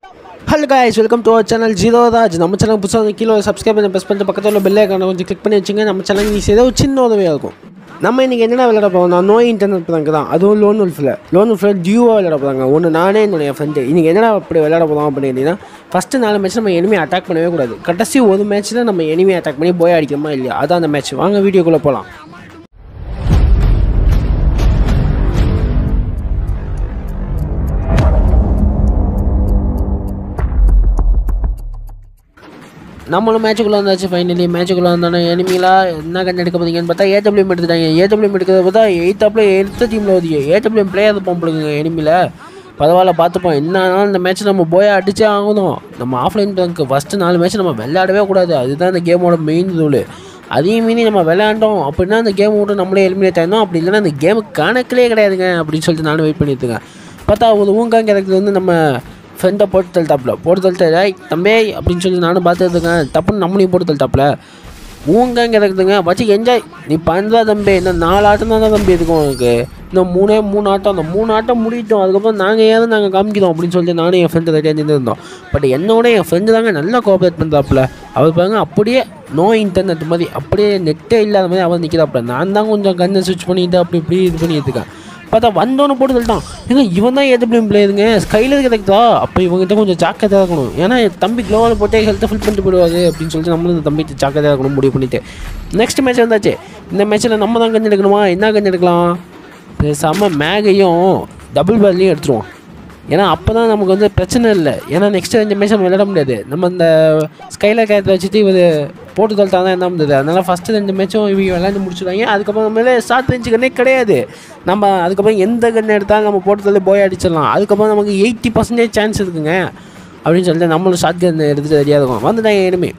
hello guys welcome to our channel zero Raj நம்ம channel புதுசாக வந்து கீழே சப்ஸ்கிரைப் பண்ணி ப்ரெஸ் பண்ணிட்டு பக்கத்தில் உள்ள பெல்லை ஐக்கான கொஞ்சம் கிளிக் பண்ணி வச்சுங்க நம்ம சேனல் நீ ஏதோ ஒரு சின்ன உதவியாக இருக்கும் நம்ம இன்றைக்கி என்னென்ன விளையாட போகிறோம் நான் நோய் இன்டர்நெட் பிளாங்க தான் அதுவும் லோன் உல்ஃபில் லோன் உல்ஃபில் டியூவாக விளையாட போகிறாங்க ஒன்று நானே என்னுடைய ஃப்ரெண்டு இன்றைக்கி என்னடா அப்படி விளையாட போகிறோம் அப்படின்னு கேட்டிங்கன்னா ஃபஸ்ட்டு நாலு மேட்ச் நம்ம எனிமே அட்டாக் பண்ணவே கூடாது கடைசி ஒரு மேட்ச்சில் நம்ம எனிமே அட்டாக் பண்ணி போய் அடிக்கணுமா இல்லையா அதான் அந்த மேட்ச் வாங்க வீடியோக்குள்ளே போகலாம் நம்மளும் மேட்சுக்குள்ளே வந்தாச்சு ஃபைனலி மேட்சுக்குள்ளே வந்தோன்னே எனிமிலா என்ன கண்டு எடுக்க போறீங்கன்னு பார்த்தா ஏடபிள்யூஎம் எடுத்துட்டாங்க ஏடபிள்யூஎம் எடுக்கிறத பார்த்தா எயித்தாப்பில் எடுத்த டீமில் ஒதுக்கி ஏடபிள்யூஎம் பிளேயர் இருப்போம் பிள்ளைங்க எனிமியில் பரவாயில்ல பார்த்துப்போம் என்னன்னா இந்த மேட்ச் நம்ம போய் அடிச்சே ஆகணும் நம்ம ஆஃப்லைன் பேங்க் ஃபஸ்ட்டு நாலு மேட்ச் நம்ம விளையாடவே கூடாது அதுதான் இந்த கேமோட மெயின் ரூல் அதையும் மீறி நம்ம விளையாண்டோம் அப்படின்னா அந்த கேம் விட்டு நம்மளே எலிமினேட் ஆயிருந்தோம் அப்படி இல்லைன்னா அந்த கேமு கணக்கிலே கிடையாதுங்க அப்படின்னு சொல்லிட்டு நானும் வெயிட் பண்ணிட்டு இருக்கேன் பார்த்தா ஒரு ஊங்காங்க கேரக்டர் வந்து நம்ம ஃப்ரெண்டை போட்டு தள்ளிட்டாப்புல போட்டு தள்ளிட்டு "டேய் தம்பி அப்படின்னு சொல்லி நானும் பார்த்துட்டு இருக்கேன் தப்புன்னு நம்மளையும் போட்டு தள்ளிட்டாப்புல ஊங்காங்க இருக்குதுங்க வச்சு என்ஜாய் நீ பண்ணுறா தம்பி இன்னும் நாலு ஆட்டம் தான் தம்பி இருக்கும் உனக்கு இன்னும் மூணே மூணு ஆட்டம் அந்த மூணு ஆட்டம் முடிட்டோம் அதுக்கப்புறம் நாங்கள் ஏதாவது நாங்கள் காமிக்கிறோம் அப்படின்னு சொல்லிட்டு நானும் என் ஃப்ரெண்டு ரெடியாக நின்றுருந்தோம் பட் என்னோட என் ஃப்ரெண்டு தாங்க நல்லா கோஆப்ரேட் பண்ணுறாப்புல அவர் பாருங்க அப்படியே நோ இன்டர்நெட் மாதிரி அப்படியே நெட்டே இல்லாத மாதிரி அவர் நிற்கிறாப்புல நான் தான் கொஞ்சம் கண்ணை சுவிச் பண்ணிட்டு அப்படி இப்படி இது பண்ணிட்டு இருக்கேன் பார்த்தா வந்தோன்னு போட்டு சொல்லிட்டான் ஏங்க இவன் தான் ஏடபிள்யூஎம் பிளேயருங்க ஸ்கைலர் கிடைக்குதா அப்போ இவங்ககிட்ட கொஞ்சம் ஜாக்கிரதையாக இருக்கணும் ஏன்னா என் தம்பி க்ளோவால் போட்டு ஹெல்த்தை ஃபில் பண்ணிட்டு போயிடுவாரு அப்படின்னு சொல்லிட்டு நம்மளும் இந்த தம்பிக்கு ஜாக்கிரதையாக இருக்கணும் முடிவு பண்ணிட்டு நெக்ஸ்ட் மேட்ச் வந்தாச்சு இந்த மேட்ச்சில் நம்ம தான் கஞ்சு எடுக்கணுமா என்ன கஞ்சு எடுக்கலாம் பேசாமல் மேகையும் டபுள் பேர்லையும் எடுத்துருவோம் ஏன்னா அப்போ தான் நமக்கு வந்து பிரச்சனை இல்லை ஏன்னா நெக்ஸ்ட் ரெண்டு மேட்ச் நம்ம விளையாட முடியாது நம்ம இந்த ஸ்கைலர் கேரக்டர் வச்சுட்டு இவர் போட்டு தள்ளிட்டா தான் என்ன இருந்தது அதனால் ஃபஸ்ட்டு ரெண்டு மேட்சும் இவங்க விளையாண்டு முடிச்சுடுவாங்க அதுக்கப்புறம் நம்மளே ஷார்ட் ரேஞ்சு கண்ணே கிடையாது நம்ம அதுக்கப்புறம் எந்த கண்ணை எடுத்தாலும் நம்ம போட்டு தள்ளி போய் அடிச்சிடலாம் அதுக்கப்புறம் நமக்கு எயிட்டி பர்சன்டேஜ் சான்ஸ் இருக்குங்க அப்படின்னு சொல்லிட்டு நம்மளும் ஷார்ட் கன் எடுத்துகிட்டு ரெடியாக இருக்கும் வந்துட்டாங்க இனிமே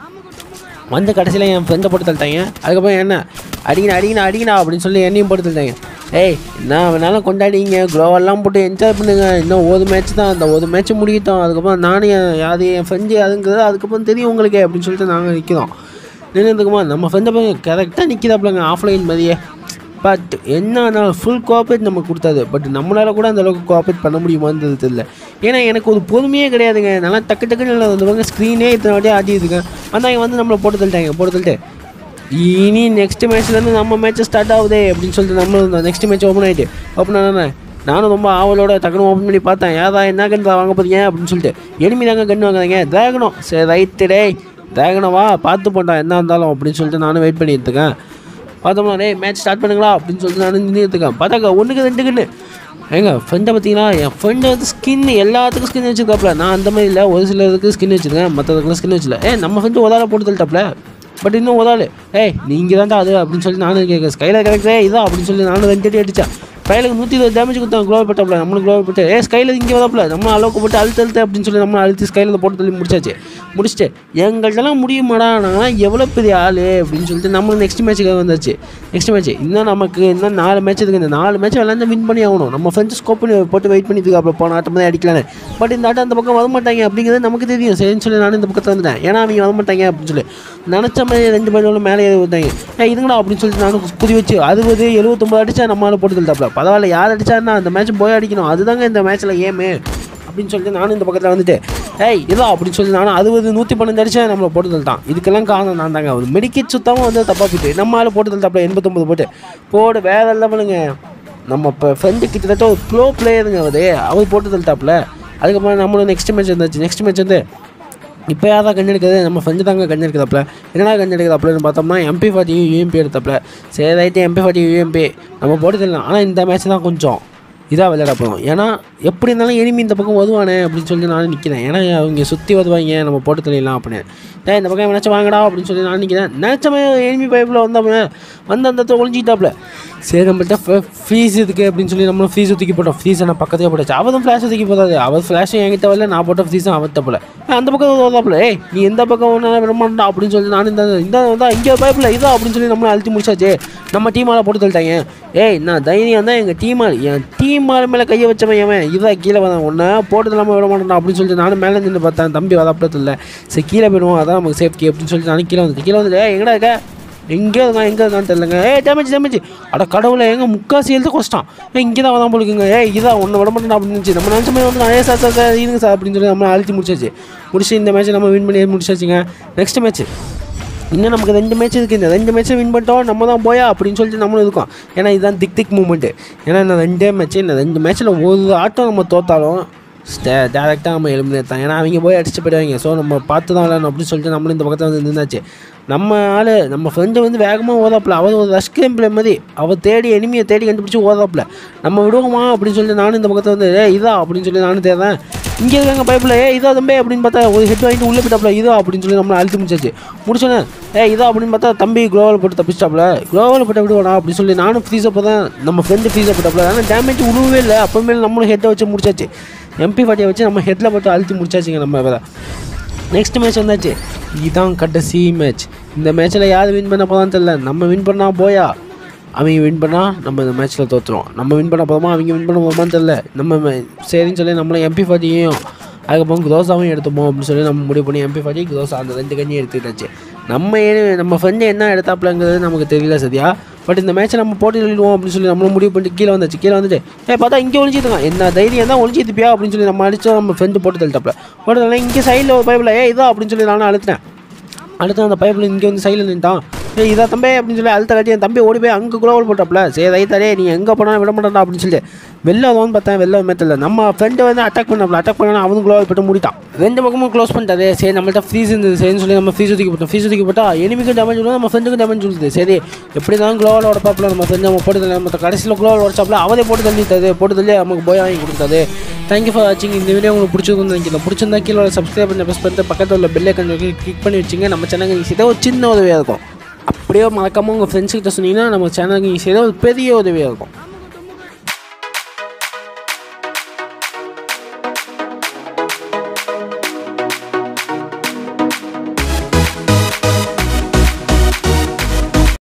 வந்து கடைசியில் என் ஃப்ரெண்டை போட்டு தள்ளிட்டாங்க அதுக்கப்புறம் என்ன அடிக்கணும் அடிக்கணும் அடிக்கணும் அப்படின்னு சொல்லி என்னையும் போட்டு தள்ளிட்டாங்க ஏய் என்ன வேணாலும் கொண்டாடிங்க க்ளோவெல்லாம் போட்டு என்ஜாய் பண்ணுங்க இன்னும் ஒரு மேட்ச் தான் அந்த ஒரு மேட்ச் முடிக்கிட்டோம் அதுக்கப்புறம் நானும் என் யாரு என் ஃப்ரெண்டு அதுங்கிறது அதுக்கப்புறம் தெரியும் உங்களுக்கு அப்படின்னு சொல்லிட்டு நாங்கள் நிற்கிறோம் நின்றுக்குமா நம்ம ஃப்ரெண்டை போய் கரெக்டாக நிற்கிறாப்புலங்க ஆஃப்லைன் மாதிரியே பட் என்ன ஆனாலும் ஃபுல் கோஆப்ரேட் நமக்கு கொடுத்தாது பட் நம்மளால் கூட அந்த அளவுக்கு கோஆப்ரேட் பண்ண முடியுமான்றது தெரியல ஏன்னா எனக்கு ஒரு பொறுமையே கிடையாதுங்க நல்லா டக்கு டக்குன்னு வந்தவங்க ஸ்க்ரீனே இத்தனை வாட்டியாக ஆட்டிட்டு இருக்கேன் வந்தாங்க வந்து நம்மளை போட்டு தள்ளிட்டாங்க போட்டு தள்ளிட்டு இனி நெக்ஸ்ட் மேட்ச்லேருந்து நம்ம மேட்ச் ஸ்டார்ட் ஆகுதே அப்படின்னு சொல்லிட்டு நம்ம நெக்ஸ்ட் மேட்ச் ஓப்பன் ஆகிட்டு ஓப்பன் ஆனே நானும் ரொம்ப ஆவலோட டக்குனு ஓப்பன் பண்ணி பார்த்தேன் ஏதா என்ன கன் வாங்க போறீங்க அப்படின்னு சொல்லிட்டு எனிமி தாங்க கன் வாங்குறீங்க திராகணும் சரி ரைட்டு டேய் திராகனவா பார்த்து போட்டா என்ன இருந்தாலும் அப்படின்னு சொல்லிட்டு நானும் வெயிட் பண்ணிட்டு இருக்கேன் பார்த்தோம்னா டேய் மேட்ச் ஸ்டார்ட் பண்ணுங்களா அப்படின்னு சொல்லிட்டு நான் நின்றுட்டு இருக்கேன் பார்த்தாக்கா ஒன்றுக்கு ரெண்டு கண்ணு ஏங்க ஃப்ரெண்டை பார்த்தீங்கன்னா என் ஃப்ரெண்டு வந்து ஸ்கின் எல்லாத்துக்கும் ஸ்கின் வச்சுருக்காப்புல நான் அந்த மாதிரி இல்லை ஒரு சிலருக்கு ஸ்கின் வச்சுருக்கேன் மற்றதுக்குலாம் ஸ்கின் வச்சுல ஏ நம்ம ஃப்ரெண்டு ஒரு ஆளை போட்டு தள்ளிட்டாப்புல பட் இன்னும் ஒரு ஆள் ஏய் நீங்கள் தான்டா அது அப்படின்னு சொல்லி நானும் கேட்க ஸ்கையில் கிடைக்கிறே இதான் அப்படின்னு சொல்லி நானும் ரெண்டு அடி அடித்தேன் கையில் நூற்றி இருபது டேமேஜ் கொடுத்தாங்க க்ளோவர் பட்டாப்புல நம்மளுக்கு க்ளோவர் பட்டு ஏ ஸ்கையில் இங்கே வதாப்புல நம்ம அளவுக்கு போட்டு அழுத்து அழுத்து அப்படின்னு சொல்லி நம்ம அழுத்தி ஸ்கையில் போட்டு தள்ளி முடிச்சாச்சு முடிச்சுட்டு எங்கள்கிட்டலாம் முடியுமாடா நாங்களாம் எவ்வளோ பெரிய ஆள் அப்படின்னு சொல்லிட்டு நம்மளும் நெக்ஸ்ட் மேட்ச்சுக்காக வந்தாச்சு நெக்ஸ்ட் மேட்ச் இன்னும் நமக்கு இன்னும் நாலு மேட்ச் இருக்குது இந்த நாலு மேட்ச் விளாண்டு வின் பண்ணி ஆகணும் நம்ம ஃப்ரெண்ட்ஸ் ஸ்கோப் பண்ணி போட்டு வெயிட் பண்ணிட்டு இருக்கா போன ஆட்டம் தான் அடிக்கலான்னு பட் இந்த ஆட்டம் அந்த பக்கம் வர மாட்டாங்க அப்படிங்கிறது நமக்கு தெரியும் சரின்னு சொல்லி நானும் இந்த பக்கத்தில் வந்துட்டேன் ஏன்னா அவங்க வர மாட்டாங்க அப்படின்னு சொல்லி நினச்ச மாதிரி ரெண்டு பேரும் மேலே ஏறி வந்தாங்க ஏ இதுங்கடா அப்படின்னு சொல்லிட்டு நானும் குதி வச்சு அறுபது எழுபத்தொம்பது அடிச்சா நம்மளால போட்டு தள்ளிட்டாப்ல பரவாயில்ல யார் அடிச்சாருன்னா அந்த மேட்ச் போய் அடிக்கணும் அதுதாங்க இந்த மேட்ச்சில் ஏமு அப்படின்னு சொல்லிட்டு நானும் இந்த பக்கத்தில் வந்துட்டு ஏய் இதா அப்படின்னு சொல்லி நானும் அறுபது நூற்றி பன்னெண்டு அடிச்சா நம்மளை போட்டு தள்ளிட்டான் இதுக்கெல்லாம் காரணம் நான் தாங்க ஒரு மெடிக்கெட் சுத்தமாக வந்து தப்பாக போயிட்டு நம்ம ஆள் போட்டு தள்ளிட்டாப்ல எண்பத்தொம்பது போட்டு போடு வேற லெவலுங்க நம்ம இப்போ ஃப்ரெண்டு கிட்டத்தட்ட ஒரு ப்ளோ பிளேயருங்க அவர் அவர் போட்டு தள்ளிட்டாப்ல அதுக்கப்புறம் நம்மளும் நெக்ஸ்ட் மேட்ச் வந்துச்சு நெக்ஸ்ட் மேட்ச் வந்து இப்போ யார் தான் கண் எடுக்கிறது நம்ம ஃப்ரெண்டு தாங்க கண் எடுக்கிறப்பல என்னடா கண் எடுக்கிறப்பலன்னு பார்த்தோம்னா எம்பி ஃபார்ட்டி யூஎம்பி எடுத்தப்பல சரி ரைட்டு எம்பி ஃபார்ட்டி யூஎம்பி நம்ம போட்டு தரலாம் ஆனால் இந்த மேட்ச் தான் கொஞ்சம் இதாக விளையாட போகிறோம் ஏன்னா எப்படி இருந்தாலும் எனிமி இந்த பக்கம் வருவானே அப்படின்னு சொல்லி நானும் நிற்கிறேன் ஏன்னா அவங்க சுற்றி வருவாங்க நம்ம போட்டு தள்ளிடலாம் அப்படின்னு டேய் இந்த பக்கம் நினச்சி வாங்கடா அப்படின்னு சொல்லி நான் நிற்கிறேன் நினச்சமே எனிமி பைப்பில் வந்தவன் வந்து அந்த இடத்துல ஒழிஞ்சிட்டாப்புல சரி நம்மள்ட்ட ஃபீஸ் இதுக்கு அப்படின்னு சொல்லி நம்மளும் ஃபீஸ் தூக்கி போட்டோம் ஃபீஸை நான் பக்கத்துலேயே போட்டாச்சு அவரும் ஃப்ளாஷ் தூக்கி போதாது அவர் ஃப்ளாஷும் என்கிட்ட வரல நான் போட்ட ஃபீஸும் அவர்த்த போல அந்த பக்கம் வருவாப்புல ஏய் நீ எந்த பக்கம் ஒன்றாலும் விட மாட்டா அப்படின்னு சொல்லி நான் இந்த இந்த வந்தா இங்கே பைப்பில் இதா அப்படின்னு சொல்லி நம்மளும் அழுத்தி முடிச்சாச்சு நம்ம டீமால் போட்டு தள்ளிட்டாங்க ஏய் நான் தைரியம் தான் எங்கள் டீமால் என் டீமால் மேலே கையை வச்சவன் எவன் இதான் கீழே வந்தான் ஒன்று போட்டு இல்லாமல் விட மாட்டேன் அப்படின்னு சொல்லிட்டு நானும் மேலே நின்று பார்த்தேன் தம்பி வதாப்படத்தில் இல்லை சரி கீழே போயிடுவோம் அதான் நமக்கு சேஃப்டி அப்படின்னு சொல்லிட்டு நானும் கீழே வந்துட்டு கீழே வந்துட்டு "ஏய், எங்கடா இருக்க எங்கே இருக்கான் எங்கே இருக்கான்னு தெரியலங்க ஏ டேமேஜ் டேமேஜ் அட கடவுளை எங்க முக்காசி எழுத கஷ்டம் ஏ இங்கே தான் வதான் போலுக்குங்க ஏ இதான் ஒன்று விட மாட்டேன் அப்படின்னு நினச்சி நம்ம நினச்ச மாதிரி வந்து ஏ சார் சார் சார் இருங்க சார் அப்படின்னு சொல்லி நம்ம அழுத்தி முடிச்சாச்சு முடிச்சு இந்த மேட்ச்சை நம்ம வின் பண்ணி முடிச்சாச்சுங்க நெக்ஸ்ட் மேட்ச் இன்னும் நமக்கு ரெண்டு மேட்ச் இருக்குது இந்த ரெண்டு மேட்ச்சை வின் பண்ணிட்டோம் நம்ம தான் போயா அப்படின்னு சொல்லிட்டு நம்மளும் இருக்கோம் ஏன்னா இதுதான் திக் திக் மூமெண்ட்டு ஏன்னா இந்த ரெண்டே மேட்ச் இந்த ரெண்டு மேட்ச்சில் ஒரு ஆட்டம் நம்ம தோத்தாலும் டேரெக்டாக நம்ம எலிமினேட் தான் ஏன்னா அவங்க போய் அடிச்சு போயிடுவாங்க ஸோ நம்ம பார்த்து தான் விளையாடணும் அப்படின்னு சொல்லிட்டு நம்மளும் இந்த பக்கத்தில் வந்து நின்னாச்சு நம்ம ஆள் நம்ம ஃப்ரெண்டு வந்து வேகமாக ஓதாப்பில் அவர் ஒரு ரஷ் கேம் பிளே மாதிரி அவர் தேடி எனிமியை தேடி கண்டுபிடிச்சி ஓதாப்பில் நம்ம விடுவோமா அப்படின்னு சொல்லிட்டு நானும் இந்த பக்கத்தில் வந்து ஏ இதா அப்படின்னு சொல்லி நானும் தேடுறேன் இங்கே இருக்காங்க பைப்பில் ஏ இதா தம்பி அப்படின்னு பார்த்தா ஒரு ஹெட் வாங்கிட்டு உள்ளே போயிட்டாப்ல இதா அப்படின்னு சொல்லி நம்மளை அழுத்தி முடிச்சாச்சு முடிச்சோன்னே ஏ இதா அப்படின்னு பார்த்தா தம்பி குளோவல் போட்டு தப்பிச்சிட்டாப்ல குளோவல் போட்டு விடுவானா அப்படின்னு சொல்லி நானும் ஃப்ரீஸை தான் நம்ம ஃப்ரெண்டு ஃப்ரீஸை போட்டாப்ல ஆனால் டேமேஜ் உழுவவே இல்லை அப்போமே நம்மளும் ஹெட்டை வச்சு முடிச்சாச்சு எம்பி ஃபார்ட்டியை வச்சு நம்ம ஹெட்டில் போட்டு அழுத்தி முடிச்சாச்சுங்க நம்ம வேறு நெக்ஸ்ட் மேட்ச் வந்தாச்சு இதுதான் கடைசி மேட்ச் இந்த மேட்ச்சில் யார் வின் பண்ண போதான்னு தெரியல நம்ம வின் பண்ணால் போயா அவங்க வின் பண்ணால் நம்ம இந்த மேட்ச்சில் தோற்றுறோம் நம்ம வின் பண்ண போதுமா அவங்க வின் பண்ண போதுமான்னு தெரில நம்ம மே- சரின்னு சொல்லி நம்மளும் எம்பி ஃபார்ட்டியையும் அதுக்கப்புறம் குரோசாவும் எடுத்துப்போம் அப்படின்னு சொல்லி நம்ம முடிவு பண்ணி எம்பி ஃபார்ட்டி குரோசா அந்த ரெண்டு கண்ணியும் எடுத்துக்கிட்டாச்சு நம்ம ஏ- நம்ம ஃப்ரெண்டு என்ன எடுத்தாப்புலங்கிறது நமக்கு தெரியல சரியா பட் இந்த மேட்ச்சை நம்ம போட்டு சொல்லிடுவோம் அப்படின்னு சொல்லி நம்மளும் முடிவு பண்ணிட்டு கீழே வந்துச்சு கீழே வந்துட்டு ஏ பார்த்தா இங்கே ஒழிச்சிருக்கான் என்ன தைரியம் தான் ஒழிச்சிருப்பியா அப்படின்னு சொல்லி நம்ம அடிச்சோம் நம்ம ஃப்ரெண்டு போட்டு தள்ளிட்டாப்ல போட்டு தள்ளி இங்கே சைடில் ஒரு பைப்பில் ஏ இதா அப்படின்னு சொல்லி நானும் அழுத்தினேன் அடுத்து அந்த பைப்பில் இங்கே வந்து சைடில் நின்ட்டான் ஏய் இதா தம்பி அப்படின்னு சொல்லி அழுத்த காட்டி என் தம்பி ஓடி போய் அங்கே குளோவல் போட்டாப்ல சரி ரைத்தாரே நீ எங்கே போனாலும் விட மாட்டா அப்படின்னு சொல்லி வெளில வந்து பார்த்தேன் வெளில மேத்தில் நம்ம ஃப்ரெண்டை வந்து அட்டாக் பண்ணாப்ல அட்டாக் பண்ணா அவனும் குளோவல் போட்டு மூடிட்டான் ரெண்டு பக்கமும் க்ளோஸ் பண்ணிட்டாரு சரி நம்மள்ட்ட ஃப்ரீஸ் இருந்தது சரின்னு சொல்லி நம்ம ஃப்ரீஸ் ஒதுக்கி போட்டோம் ஃப்ரீஸ் ஒதுக்கி போட்டா எனிமிக்கும் டேமேஜ் விடும் நம்ம ஃப்ரெண்டுக்கும் டேமேஜ் விழுது சரி எப்படி தான் குளோவல் உடப்பாப்ல நம்ம ஃப்ரெண்டு நம்ம போட்டு தள்ளி நம்ம கடைசியில் குளோவல் உடச்சாப்ல அவரே போட்டு தள்ளிட்டாரு போட்டு தள்ளி நமக்கு போய் வாங்கி கொடுத்தாரு தேங்க்யூ ஃபார் வாட்சிங் இந்த வீடியோ உங்களுக்கு பிடிச்சிருக்குன்னு நினைக்கிறேன் பிடிச்சிருந்தா கீழே சப்ஸ்கிரைப் பண்ணி ப்ரெஸ் பண்ணிட்டு பக்கத்தில் உள்ள பெல்லை கொஞ்சம் கிளிக் பண்ணி வச்சுங்க நம்ம சேனலுக்கு ஈஸியாக ஒரு சின்ன உதவியாக இருக்கும் அப்படியே மறக்காமல் உங்கள் ஃப்ரெண்ட்ஸ் கிட்ட சொன்னீங்கன்னா நம்ம சேனலுக்கு ஈஸியாக ஒரு பெரிய உதவியாக இருக்கும்